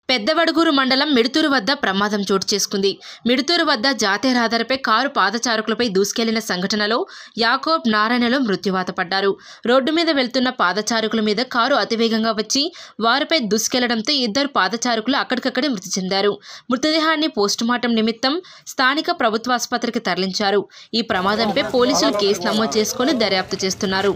పెద్దవడుగూరు మండలం మిడుతూరు వద్ద ప్రమాదం చోటు చేసుకుంది మిడుతూరు వద్ద జాతీయ రహదారిపై కారు పాదచారకులపై దూసుకెళ్లిన సంఘటనలో యాకోబ్ నారాయణలో మృత్యువాత పడ్డారు రోడ్డు మీద వెళ్తున్న పాదచారకుల మీద కారు అతివేగంగా వచ్చి వారిపై దూసుకెళ్లడంతో ఇద్దరు పాదచారకులు అక్కడికక్కడే మృతి చెందారు మృతదేహాన్ని పోస్టుమార్టం నిమిత్తం స్థానిక ప్రభుత్వ ఆసుపత్రికి తరలించారు ఈ ప్రమాదంపై పోలీసులు కేసు నమోదు చేసుకుని దర్యాప్తు చేస్తున్నారు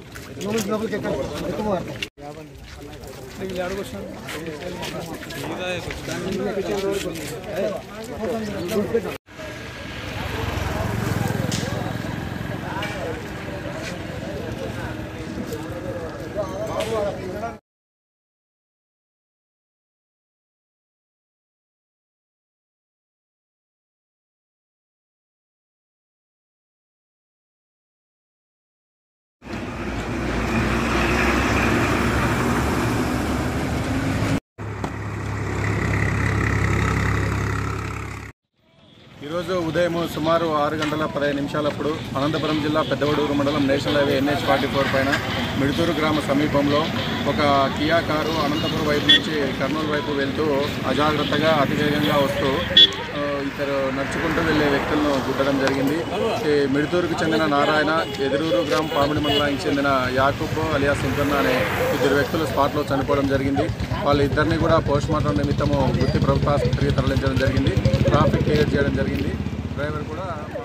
ఈరోజు ఉదయం సుమారు ఆరు గంటల పదిహేను నిమిషాలప్పుడు అనంతపురం జిల్లా పెద్దవడూరు మండలం national highway NH forty four పైన మిడుతూరు గ్రామ సమీపంలో ఒక కియా కారు అనంతపురం వైపు నుంచి కర్నూలు వైపు వెళ్తూ అజాగ్రత్తగా అతివేగంగా వస్తూ ఆ, ఇద్దరు నడుచుకుంటూ వెళ్ళే వ్యక్తులను గుద్దడం జరిగింది ఈ మిడుతూరుకు చెందిన నారాయణ ఎదురూరు గ్రామం పామిడి మండలానికి చెందిన యాకూబ్ అలియా సుంకన్న అనే ఇద్దరు వ్యక్తులు స్పాట్లో చనిపోవడం జరిగింది వాళ్ళ ఇద్దరిని కూడా పోస్ట్ మార్టం నిమిత్తము గుత్తి ప్రభుత్వ ఆసుపత్రికి తరలించడం జరిగింది ట్రాఫిక్ క్లియర్ చేయడం జరిగింది డ్రైవర్ కూడా